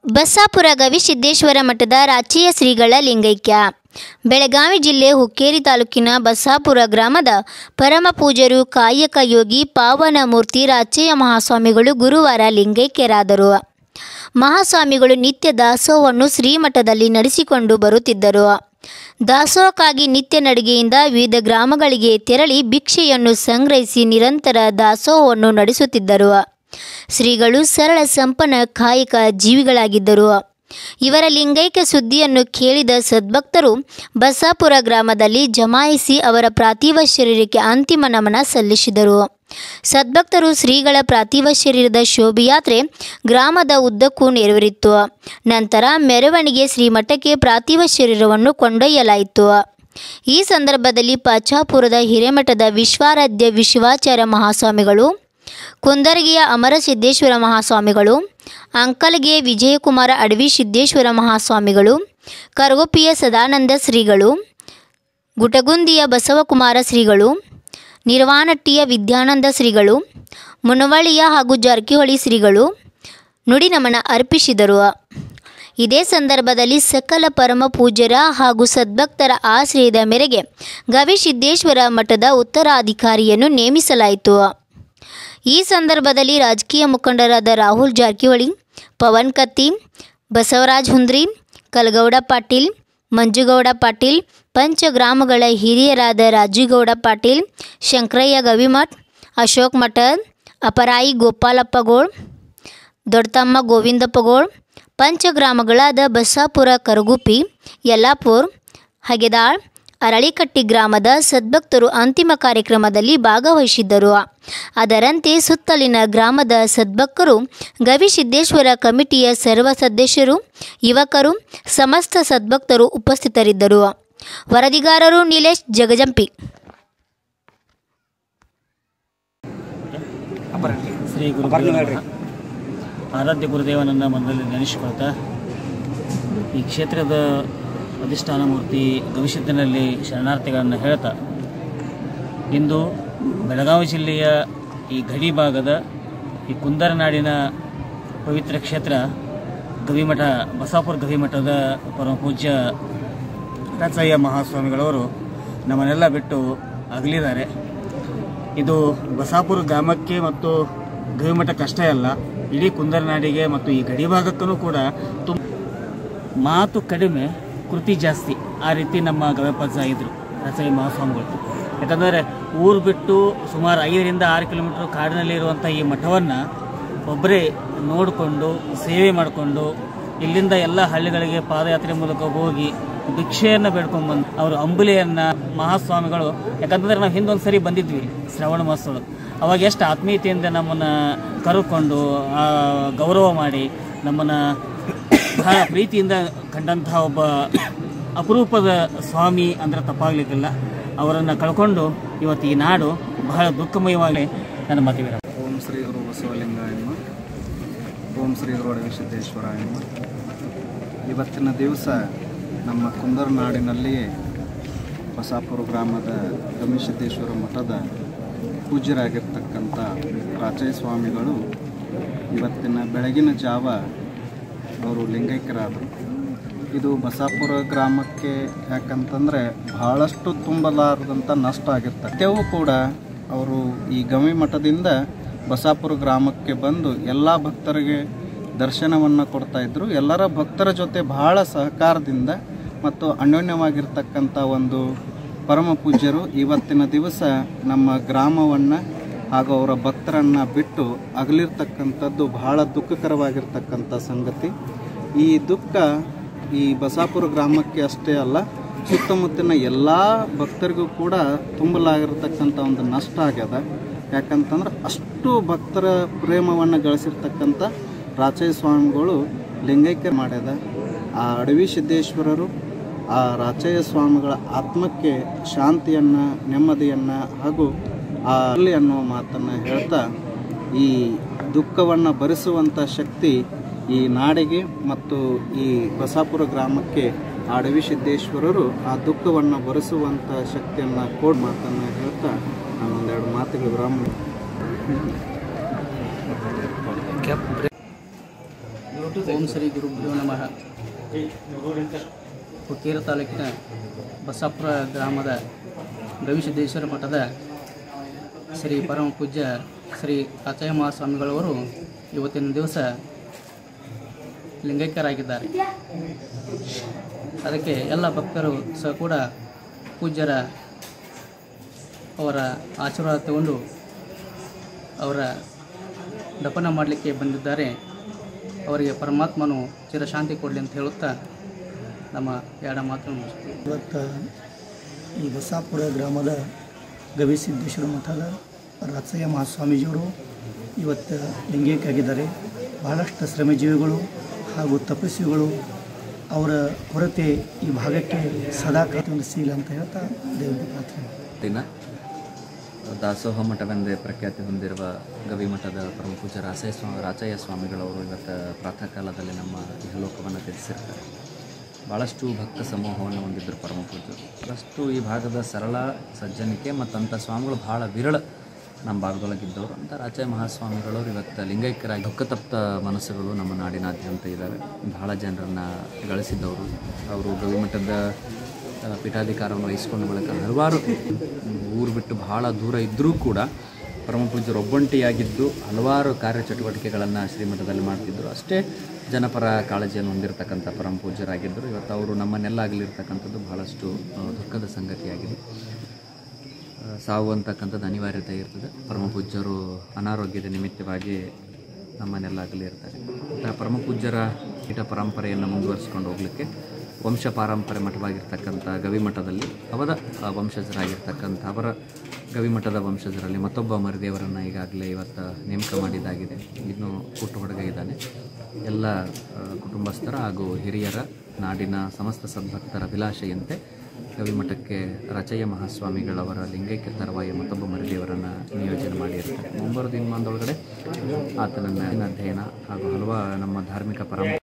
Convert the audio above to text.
ಬಸ್ಸಾಪುರ ಗವಿಸಿದ್ದೇಶ್ವರ ಮಠದ ರಾಚೀಯ ಶ್ರೀಗಳ ಲಿಂಗೈಕ್ಯ ಬೆಳಗಾವಿ ಜಿಲ್ಲೆ ಹುಕ್ಕೇರಿ ತಾಲೂಕಿನ ಬಸ್ಸಾಪುರ ಗ್ರಾಮದ ಪರಮ ಪೂಜ್ಯರು ಕಾಯಕ ಯೋಗಿ ಪಾವನ ಮೂರ್ತಿ ರಾಚಯ್ಯ ಮಹಾಸ್ವಾಮಿಗಳು ಗುರುವಾರ ಲಿಂಗೈಕ್ಯರಾದರು ಮಹಾಸ್ವಾಮಿಗಳು ನಿತ್ಯ ದಾಸೋಹವನ್ನು ಶ್ರೀಮಠದಲ್ಲಿ ನಡೆಸಿಕೊಂಡು ಬರುತ್ತಿದ್ದರು ದಾಸೋಹಕ್ಕಾಗಿ ನಿತ್ಯ ನಡಿಗೆಯಿಂದ ವಿವಿಧ ಗ್ರಾಮಗಳಿಗೆ ತೆರಳಿ ಭಿಕ್ಷೆಯನ್ನು ಸಂಗ್ರಹಿಸಿ ನಿರಂತರ ದಾಸೋಹವನ್ನು ನಡೆಸುತ್ತಿದ್ದರು ಶ್ರೀಗಳು ಸರಳ ಸಂಪನ್ನ ಕಾಯಕ ಜೀವಿಗಳಾಗಿದ್ದರು ಇವರ ಲಿಂಗೈಕ್ಯ ಸುದ್ದಿಯನ್ನು ಕೇಳಿದ ಸದ್ಭಕ್ತರು ಬಸಾಪುರ ಗ್ರಾಮದಲ್ಲಿ ಜಮಾಯಿಸಿ ಅವರ ಪಾರ್ಥಿವ ಶರೀರಕ್ಕೆ ಅಂತಿಮ ನಮನ ಸಲ್ಲಿಸಿದರು ಸದ್ಭಕ್ತರು ಶ್ರೀಗಳ ಪಾರ್ಥಿವ ಶರೀರದ ಶೋಭಯಾತ್ರೆ ಗ್ರಾಮದ ಉದ್ದಕ್ಕೂ ನೆರವೇರಿತ್ತು ನಂತರ ಮೆರವಣಿಗೆ ಶ್ರೀಮಠಕ್ಕೆ ಪಾರ್ಥಿವ ಶರೀರವನ್ನು ಕೊಂಡೊಯ್ಯಲಾಯಿತು ಈ ಸಂದರ್ಭದಲ್ಲಿ ಪಾಚಾಪುರದ ಹಿರೇಮಠದ ವಿಶ್ವಾರಾಧ್ಯ ವಿಶ್ವಾಚಾರ್ಯ ಮಹಾಸ್ವಾಮಿಗಳು ಕುಂದರ್ಗಿಯ ಅಮರಸಿದ್ದೇಶ್ವರ ಮಹಾಸ್ವಾಮಿಗಳು ಅಂಕಲ್ಗೆ ವಿಜಯಕುಮಾರ ಅಡವಿ ಸಿದ್ದೇಶ್ವರ ಮಹಾಸ್ವಾಮಿಗಳು ಕರಗುಪ್ಪಿಯ ಸದಾನಂದ ಶ್ರೀಗಳು ಗುಟಗುಂದಿಯ ಬಸವಕುಮಾರ ಶ್ರೀಗಳು ನಿರ್ವಾಣಟ್ಟಿಯ ವಿದ್ಯಾನಂದ ಶ್ರೀಗಳು ಮುನವಳ್ಳಿಯ ಹಾಗೂ ಜಾರಕಿಹೊಳಿ ಶ್ರೀಗಳು ನುಡಿ ನಮನ ಅರ್ಪಿಸಿದರು ಇದೇ ಸಂದರ್ಭದಲ್ಲಿ ಸಕಲ ಪರಮ ಪೂಜ್ಯರ ಹಾಗೂ ಸದ್ಭಕ್ತರ ಆಶ್ರಯದ ಮೇರೆಗೆ ಗವಿಸಿದ್ದೇಶ್ವರ ಮಠದ ಉತ್ತರಾಧಿಕಾರಿಯನ್ನು ನೇಮಿಸಲಾಯಿತು ಈ ಸಂದರ್ಭದಲ್ಲಿ ರಾಜಕೀಯ ಮುಖಂಡರಾದ ರಾಹುಲ್ ಜಾರಕಿಹೊಳಿ ಪವನ್ ಕತ್ತಿ ಬಸವರಾಜ್ ಹುಂದ್ರಿ ಕಲಗೌಡ ಪಾಟೀಲ್ ಮಂಜುಗೌಡ ಪಾಟೀಲ್ ಪಂಚಗ್ರಾಮಗಳ ಹಿರಿಯರಾದ ರಾಜುಗೌಡ ಪಾಟೀಲ್ ಶಂಕರಯ್ಯ ಗವಿಮಠ್ ಅಶೋಕ್ ಮಠದ್ ಅಪರಾಯಿ ಗೋಪಾಲಪ್ಪಗೋಳ್ ದೊಡ್ಡತಮ್ಮ ಗೋವಿಂದಪ್ಪಗೋಳ್ ಪಂಚಗ್ರಾಮಗಳಾದ ಬಸ್ಸಾಪುರ ಕರಗುಪ್ಪಿ ಯಲ್ಲಾಪುರ್ ಹಗೆದಾಳ್ ಅರಳಿಕಟ್ಟಿ ಗ್ರಾಮದ ಸದ್ಭಕ್ತರು ಅಂತಿಮ ಕಾರ್ಯಕ್ರಮದಲ್ಲಿ ಭಾಗವಹಿಸಿದ್ದರು ಅದರಂತೆ ಸುತ್ತಲಿನ ಗ್ರಾಮದ ಸದ್ಭಕ್ತರು ಗವಿಸಿದ್ದೇಶ್ವರ ಕಮಿಟಿಯ ಸರ್ವ ಸದಸ್ಯರು ಯುವಕರು ಸಮಸ್ತ ಸದ್ಭಕ್ತರು ಉಪಸ್ಥಿತರಿದ್ದರು ವರದಿಗಾರರು ನಿಲೇಶ್ ಜಗಜಂಪಿ ಶ್ರೀ ಗುರುದೇವ ಆರಾಧ್ಯ ಗುರುದೇವನನ್ನು ಮನದಲ್ಲಿ ನೆನೆಸಿಕೊಳ್ತಾ ಈ ಕ್ಷೇತ್ರದ ಅಧಿಷ್ಠಾನ ಮೂರ್ತಿ ಗವಿಸಿದ್ಧನಲ್ಲಿ ಶರಣಾರ್ಥಿಗಳನ್ನು ಹೇಳ್ತಾ ಇಂದು ಬೆಳಗಾವಿ ಜಿಲ್ಲೆಯ ಈ ಗಡಿ ಭಾಗದ ಈ ಕುಂದರನಾಡಿನ ಪವಿತ್ರ ಕ್ಷೇತ್ರ ಗವಿಮಠ ಬಸಾಪುರ ಗವಿಮಠದ ಪರಮ ಪೂಜ್ಯ ರಾಚಯ್ಯ ಮಹಾಸ್ವಾಮಿಗಳವರು ನಮ್ಮನ್ನೆಲ್ಲ ಬಿಟ್ಟು ಅಗಲಿದ್ದಾರೆ ಇದು ಬಸಾಪುರ ಗ್ರಾಮಕ್ಕೆ ಮತ್ತು ಗವಿಮಠಕ್ಕಷ್ಟೇ ಅಲ್ಲ ಇಡೀ ಕುಂದರನಾಡಿಗೆ ಮತ್ತು ಈ ಗಡಿ ಭಾಗಕ್ಕೂ ಕೂಡ ತುಂಬ ಮಾತು ಕಡಿಮೆ ಕೃತಿ ಜಾಸ್ತಿ ಆ ರೀತಿ ನಮ್ಮ ಗವಿಪಜ್ಜ ಇದ್ರು ರಾಚಯ್ಯ ಮಹಾಸ್ವಾಮಿಗಳು ಯಾಕಂದರೆ ಊರು ಬಿಟ್ಟು ಸುಮಾರು ಐದರಿಂದ ಆರು ಕಿಲೋಮೀಟರ್ ಕಾಡಿನಲ್ಲಿ ಇರುವಂಥ ಈ ಮಠವನ್ನು ಒಬ್ಬರೇ ನೋಡಿಕೊಂಡು ಸೇವೆ ಮಾಡಿಕೊಂಡು ಇಲ್ಲಿಂದ ಎಲ್ಲ ಹಳ್ಳಿಗಳಿಗೆ ಪಾದಯಾತ್ರೆ ಮೂಲಕ ಹೋಗಿ ಭಿಕ್ಷೆಯನ್ನು ಬೇಡ್ಕೊಂಡ್ಬಂದು ಅವರು ಅಂಬುಲಿಯನ್ನು ಮಹಾಸ್ವಾಮಿಗಳು ಯಾಕಂತಂದ್ರೆ ನಾವು ಹಿಂದೊಂದು ಸರಿ ಬಂದಿದ್ವಿ ಶ್ರವಣ ಮಹೋತ್ಸವ ಅವಾಗ ಎಷ್ಟು ಆತ್ಮೀಯತೆಯಿಂದ ನಮ್ಮನ್ನು ಕರೆದುಕೊಂಡು ಆ, ಗೌರವ ಮಾಡಿ ನಮ್ಮನ್ನು ಬಹಳ ಪ್ರೀತಿಯಿಂದ ಕಂಡಂತಹ ಒಬ್ಬ ಅಪರೂಪದ ಸ್ವಾಮಿ ಅಂದರೆ ತಪ್ಪಾಗಲಿಕ್ಕಿಲ್ಲ ಅವರನ್ನು ಕಳ್ಕೊಂಡು ಇವತ್ತು ಈ ನಾಡು ಬಹಳ ದುಃಖಮಯವಾಗಿ ನನ್ನ ಮಾತಿಗೆ ಓಂ ಶ್ರೀ ಗುರು ಬಸವಲಿಂಗಾಯಮ್ಮ ಓಂ ಶ್ರೀ ಗುರು ಅಡವಿಸಿದ್ದೇಶ್ವರಾಯಮ್ಮ ಇವತ್ತಿನ ದಿವಸ ನಮ್ಮ ಕುಂದರನಾಡಿನಲ್ಲಿಯೇ ಬಸಾಪುರ ಗ್ರಾಮದ ಗಮಿಸಿದ್ದೇಶ್ವರ ಮಠದ ಪೂಜ್ಯರಾಗಿರ್ತಕ್ಕಂಥ ರಾಚಯ್ಯ ಸ್ವಾಮಿಗಳು ಇವತ್ತಿನ ಬೆಳಗಿನ ಜಾವ ಅವರು ಲಿಂಗೈಕ್ಯರಾದರು ಇದು ಬಸಾಪುರ ಗ್ರಾಮಕ್ಕೆ ಯಾಕಂತಂದರೆ ಬಹಳಷ್ಟು ತುಂಬಲಾರದಂಥ ನಷ್ಟ ಆಗಿರ್ತದೆ ನಿತ್ಯವೂ ಕೂಡ ಅವರು ಈ ಗವಿ ಮಠದಿಂದ ಬಸಾಪುರ ಗ್ರಾಮಕ್ಕೆ ಬಂದು ಎಲ್ಲ ಭಕ್ತರಿಗೆ ದರ್ಶನವನ್ನು ಕೊಡ್ತಾ ಇದ್ರು ಎಲ್ಲರ ಭಕ್ತರ ಜೊತೆ ಬಹಳ ಸಹಕಾರದಿಂದ ಮತ್ತು ಅನ್ಯೋನ್ಯವಾಗಿರ್ತಕ್ಕಂಥ ಒಂದು ಪರಮ ಪೂಜ್ಯರು ಇವತ್ತಿನ ದಿವಸ ನಮ್ಮ ಗ್ರಾಮವನ್ನು ಹಾಗೂ ಅವರ ಭಕ್ತರನ್ನು ಬಿಟ್ಟು ಅಗಲಿರ್ತಕ್ಕಂಥದ್ದು ಬಹಳ ದುಃಖಕರವಾಗಿರ್ತಕ್ಕಂಥ ಸಂಗತಿ ಈ ದುಃಖ ಈ ಬಸಾಪುರ ಗ್ರಾಮಕ್ಕೆ ಅಷ್ಟೇ ಅಲ್ಲ ಸುತ್ತಮುತ್ತಿನ ಎಲ್ಲ ಭಕ್ತರಿಗೂ ಕೂಡ ತುಂಬಲಾಗಿರ್ತಕ್ಕಂಥ ಒಂದು ನಷ್ಟ ಆಗ್ಯದ ಯಾಕಂತಂದ್ರೆ ಅಷ್ಟು ಭಕ್ತರ ಪ್ರೇಮವನ್ನು ಗಳಿಸಿರ್ತಕ್ಕಂಥ ರಾಚಯ್ಯ ಸ್ವಾಮಿಗಳು ಲಿಂಗೈಕ್ಯ ಮಾಡ್ಯದ ಆ ಅಡವಿ ಸಿದ್ದೇಶ್ವರರು ಆ ರಾಚಯ್ಯ ಸ್ವಾಮಿಗಳ ಆತ್ಮಕ್ಕೆ ಶಾಂತಿಯನ್ನು ನೆಮ್ಮದಿಯನ್ನು ಹಾಗೂ ಆ ಅಲ್ಲಿ ಅನ್ನುವ ಮಾತನ್ನು ಹೇಳ್ತಾ ಈ ದುಃಖವನ್ನು ಭರಿಸುವಂಥ ಶಕ್ತಿ ಈ ನಾಡಿಗೆ ಮತ್ತು ಈ ಬಸಾಪುರ ಗ್ರಾಮಕ್ಕೆ ಆ ಅಡವಿ ಸಿದ್ದೇಶ್ವರರು ಆ ದುಃಖವನ್ನು ಭರಿಸುವಂಥ ಶಕ್ತಿಯನ್ನು ಕೋಡ್ ಮಾತನ್ನು ಹೇಳ್ತಾ ನಾನು ಒಂದೆರಡು ಮಾತುಗಳು ವಿರಾಮ ಇವರು ಓಂ ಶ್ರೀ ಗುರುಭ್ಯೋ ನಮಃ ಹುಕ್ಕೇರಿ ತಾಲೂಕಿನ ಬಸಾಪುರ ಗ್ರಾಮದ ಗವಿಸಿದ್ದೇಶ್ವರ ಮಠದ ಶ್ರೀ ಪರಮ ಪೂಜ್ಯ ಶ್ರೀ ಕಾಚಯ ಮಹಾಸ್ವಾಮಿಗಳವರು ಇವತ್ತಿನ ದಿವಸ ಲಿಂಗೈಕ್ಯರಾಗಿದ್ದಾರೆ ಅದಕ್ಕೆ ಎಲ್ಲ ಭಕ್ತರು ಸಹ ಕೂಡ ಪೂಜ್ಯರ ಅವರ ಆಶೀರ್ವಾದ ತಗೊಂಡು ಅವರ ದಪನ ಮಾಡಲಿಕ್ಕೆ ಬಂದಿದ್ದಾರೆ ಅವರಿಗೆ ಪರಮಾತ್ಮನು ಚಿರಶಾಂತಿ ಕೊಡಲಿ ಅಂತ ಹೇಳುತ್ತಾ ನಮ್ಮ ಎರಡು ಮಾತನ್ನು ಮುಗಿಸ್ತೀವಿ. ಇವತ್ತು ಈ ಬಸಾಪುರ ಗ್ರಾಮದ ಗವಿಸಿದ್ದೇಶ್ವರ ಮಠದ ರಾಚಯ್ಯ ಮಹಾಸ್ವಾಮೀಜಿಯವರು ಇವತ್ತು ಲಿಂಗೈಕ್ಯಾಗಿದ್ದಾರೆ ಬಹಳಷ್ಟು ಶ್ರಮಜೀವಿಗಳು ಹಾಗೂ ತಪಸ್ವಿಗಳು ಅವರ ಹೊರತೆ ಈ ಭಾಗಕ್ಕೆ ಸದಾ ಕಾತೊಂದು ಸಿಗಲಿ ಅಂತ ಹೇಳ್ತಾ ದೇವರಿಗೆ ಪ್ರಾರ್ಥನೆ ದಿನ ದಾಸೋಹ ಮಠವೆಂದೇ ಪ್ರಖ್ಯಾತಿ ಹೊಂದಿರುವ ಗವಿಮಠದ ಪರಮ ಪೂಜ್ಯ ರಾಸಯ್ಯ ಸ್ವಾಮಿ ರಾಚಯ್ಯ ಸ್ವಾಮಿಗಳವರು ಇವತ್ತು ಪ್ರಾತಃ ಕಾಲದಲ್ಲಿ ನಮ್ಮ ಇಹಲೋಕವನ್ನು ತ್ಯಜಿಸಿರ್ತಾರೆ ಭಾಳಷ್ಟು ಭಕ್ತ ಸಮೂಹವನ್ನು ಹೊಂದಿದ್ದರು ಪರಮ ಪೂಜ್ಯರು ಭಾಳಷ್ಟು ಈ ಭಾಗದ ಸರಳ ಸಜ್ಜನಿಕೆ ಮತ್ತು ಅಂಥ ಸ್ವಾಮಿಗಳು ಭಾಳ ವಿರಳ ನಮ್ಮ ಭಾಗದೊಳಗಿದ್ದವರು ಅಂತ ರಾಚಯ್ಯ ಮಹಾಸ್ವಾಮಿಗಳವರು ಇವತ್ತು ಲಿಂಗೈಕ್ಯರಾಗಿ ದುಃಖತಪ್ತ ಮನಸ್ಸುಗಳು ನಮ್ಮ ನಾಡಿನಾದ್ಯಂತ ಇದ್ದಾವೆ ಭಾಳ ಜನರನ್ನು ಗಳಿಸಿದ್ದವರು ಅವರು ಗವಿಮಠದ ಆ, ಪೀಠಾಧಿಕಾರವನ್ನು ವಹಿಸಿಕೊಂಡ ಬಳಿಕ ಹಲವಾರು ಊರು ಬಿಟ್ಟು ಬಹಳ ದೂರ ಇದ್ದರೂ ಕೂಡ ಪರಮ ಪೂಜ್ಯರು ಒಬ್ಬಂಟಿಯಾಗಿದ್ದು ಹಲವಾರು ಕಾರ್ಯಚಟುವಟಿಕೆಗಳನ್ನು ಶ್ರೀಮಠದಲ್ಲಿ ಮಾಡ್ತಿದ್ದರು ಅಷ್ಟೇ ಜನಪರ ಕಾಳಜಿಯನ್ನು ಹೊಂದಿರತಕ್ಕಂಥ ಪರಮ ಪೂಜ್ಯರಾಗಿದ್ದರು ಇವತ್ತು ಅವರು ನಮ್ಮನ್ನೆಲ್ಲ ಆಗಲಿರ್ತಕ್ಕಂಥದ್ದು ಬಹಳಷ್ಟು ಆ, ದುಃಖದ ಸಂಗತಿಯಾಗಿದೆ ಆ, ಸಾವು ಅಂತಕ್ಕಂಥದ್ದು ಅನಿವಾರ್ಯತೆ ಇರ್ತದೆ ಪರಮ ಪೂಜ್ಯರು ಅನಾರೋಗ್ಯದ ನಿಮಿತ್ತವಾಗಿ ನಮ್ಮನ್ನೆಲ್ಲ ಆಗಲಿ ಇರ್ತಾರೆ ಇಂತಹ ಪರಮ ಪೂಜ್ಯರ ಪೀಠ ಪರಂಪರೆಯನ್ನು ಮುಂದುವರಿಸ್ಕೊಂಡು ಹೋಗಲಿಕ್ಕೆ ವಂಶ ಪಾರಂಪರೆ ಮಠವಾಗಿರ್ತಕ್ಕಂಥ ಗವಿಮಠದಲ್ಲಿ ಅವರ ಆ, ವಂಶಜರಾಗಿರ್ತಕ್ಕಂಥ ಅವರ ಗವಿಮಠದ ವಂಶಜರಲ್ಲಿ ಮತ್ತೊಬ್ಬ ಮರಿದೇವರನ್ನು ಈಗಾಗಲೇ ಇವತ್ತು ನೇಮಕ ಮಾಡಿದ್ದಾಗಿದೆ ಇನ್ನು ಹುಟ್ಟು ಹುಡುಗ ಇದ್ದಾನೆ ಎಲ್ಲ ಆ, ಕುಟುಂಬಸ್ಥರ ಹಾಗೂ ಹಿರಿಯರ ನಾಡಿನ ಸಮಸ್ತ ಸದ್ಭಕ್ತರ ಅಭಿಲಾಷೆಯಂತೆ ಗವಿಮಠಕ್ಕೆ ರಚಯ್ಯ ಮಹಾಸ್ವಾಮಿಗಳವರ ಲಿಂಗೈಕ್ಯ ತರುವಾಯ ಮತ್ತೊಬ್ಬ ಮರಿದೇವರನ್ನು ನಿಯೋಜನೆ ಮಾಡಿರ್ತಾರೆ ಮುಂಬರುವ ದಿನಮಾನದೊಳಗಡೆ ಆತನನ್ನು ಅಧ್ಯಯನ ಹಾಗೂ ಹಲವಾರು ನಮ್ಮ ಧಾರ್ಮಿಕ ಪರಂಪರೆ